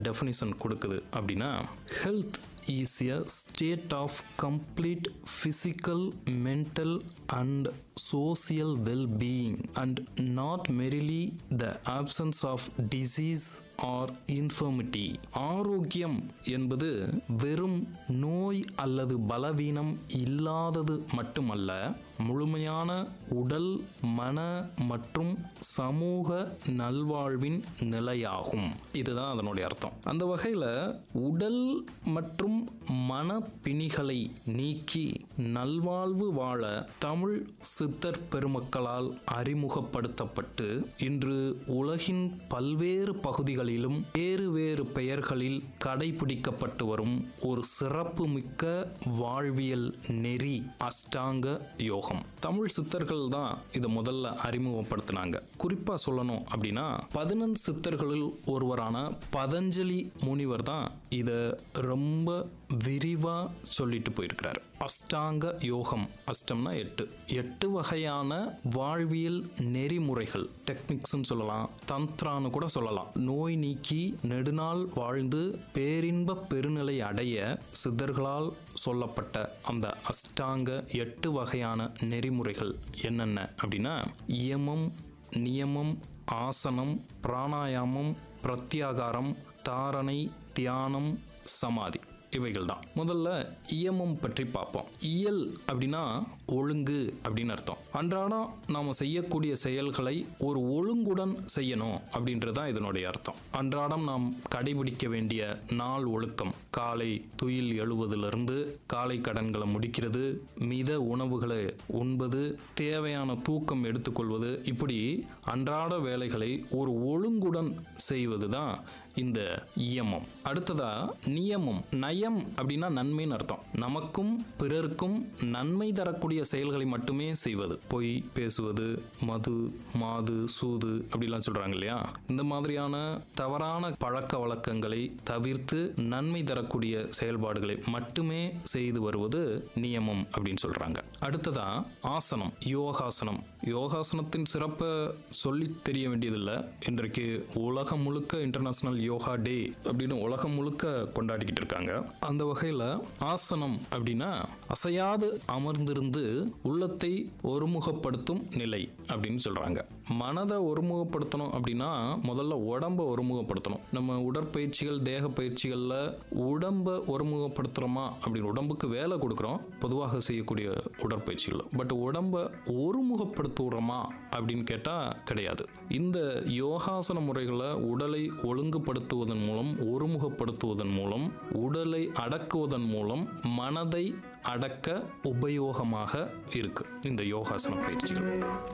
definition கொடுக்குது அப்படின்னா health is a state of complete physical mental and social well being and not merely the absence of disease or infirmity ஆரோக்கியம் என்பது வெறும் நோய் அல்லது பலவீனம் இல்லாதது மட்டுமல்ல முழுமையான உடல் மன மற்றும் சமூக நல்வாழ்வின் நிலையாகும் இதுதான் அதனுடைய அர்த்தம் அந்த வகையில் உடல் மற்றும் மன பிணிகளை நீக்கி நல்வாழ்வு வாழ தமிழ் சித்தர் பெருமக்களால் அறிமுகப்படுத்தப்பட்டு இன்று உலகின் பல்வேறு பகுதிகளிலும் வேறு வேறு பெயர்களில் கடைபிடிக்கப்பட்டு வரும் ஒரு சிறப்பு மிக்க வாழ்வியல் நெறி அஷ்டாங்க யோகம் தமிழ் சித்தர்கள் தான் இதை முதல்ல அறிமுகப்படுத்தினாங்க குறிப்பா சொல்லணும் அப்படின்னா பதினெண் சித்தர்களில் ஒருவரான பதஞ்சலி முனிவர் தான் இதை ரொம்ப விரிவா சொல்லிட்டு போயிருக்கிறார் அஷ்டாங்க யோகம் அஷ்டம்னா எட்டு எட்டு வகையான வாழ்வியல் நெறிமுறைகள் டெக்னிக்ஸ்னு சொல்லலாம் தந்த்ரான்னு கூட சொல்லலாம் நோய் நீக்கி நெடுநாள் வாழ்ந்து பேரின்ப பெருநிலை அடைய சித்தர்களால் சொல்லப்பட்ட அந்த அஷ்டாங்க எட்டு வகையான நெறிமுறைகள் என்னென்ன அப்படின்னா இயமம் நியமம் ஆசனம் பிராணாயாமம் பிரத்யாகாரம் தாரணை தியானம் சமாதி இவைகள் தான் முதல்ல இயமம் பற்றி பார்ப்போம் இயல் அப்படின்னா ஒழுங்கு அப்படின்னு அர்த்தம் அன்றாடம் நாம் செய்யக்கூடிய செயல்களை ஒரு ஒழுங்குடன் செய்யணும் அப்படின்றது தான் இதனுடைய அர்த்தம் அன்றாடம் நாம் கடைபிடிக்க வேண்டிய நாள் ஒழுக்கம் காலை துயில் எழுவதிலிருந்து காலை கடன்களை முடிக்கிறது மித உணவுகளை உண்பது தேவையான தூக்கம் எடுத்துக்கொள்வது இப்படி அன்றாட வேலைகளை ஒரு ஒழுங்குடன் செய்வது தான் இந்த இயமம் அடுத்ததா நியமம் நயம் அப்படின்னா நன்மைன்னு அர்த்தம் நமக்கும் பிறருக்கும் நன்மை தரக்கூடிய செயல்களை மட்டுமே செய்வது பொய் பேசுவது மது மாது சூது அப்படிலாம் சொல்றாங்க இல்லையா இந்த மாதிரியான தவறான பழக்க வழக்கங்களை தவிர்த்து நன்மை தரக்கூடிய செயல்பாடுகளை மட்டுமே செய்து வருவது நியமம் அப்படின்னு சொல்றாங்க அடுத்ததா ஆசனம் யோகாசனம் யோகாசனத்தின் சிறப்பை சொல்லி தெரிய வேண்டியதில்லை இன்றைக்கு உலகம் முழுக்க இன்டர்நேஷனல் யோகா டே அப்படின்னு உலகம் முழுக்க கொண்டாடிக்கிட்டு இருக்காங்க அந்த வகையில் ஆசனம் அப்படின்னா அசையாது அமர்ந்திருந்து உள்ளத்தை ஒருமுகப்படுத்தும் நிலை அப்படின்னு சொல்றாங்க மனதை ஒருமுகப்படுத்தணும் அப்படின்னா முதல்ல உடம்பை ஒருமுகப்படுத்தணும் நம்ம உடற்பயிற்சிகள் தேக பயிற்சிகளில் உடம்பை ஒருமுகப்படுத்துகிறோமா அப்படின்னு உடம்புக்கு வேலை கொடுக்குறோம் பொதுவாக செய்யக்கூடிய உடற்பயிற்சிகள் பட் உடம்பை ஒருமுகப்படுத்துகிறோமா அப்படின்னு கேட்டால் கிடையாது இந்த யோகாசன முறைகளை உடலை ஒழுங்குபடுத்துவதன் மூலம் ஒருமுகப்படுத்துவதன் மூலம் உடலை அடக்குவதன் மூலம் மனதை அடக்க உபயோகமாக இருக்கு இந்த யோகாசன பயிற்சிகள்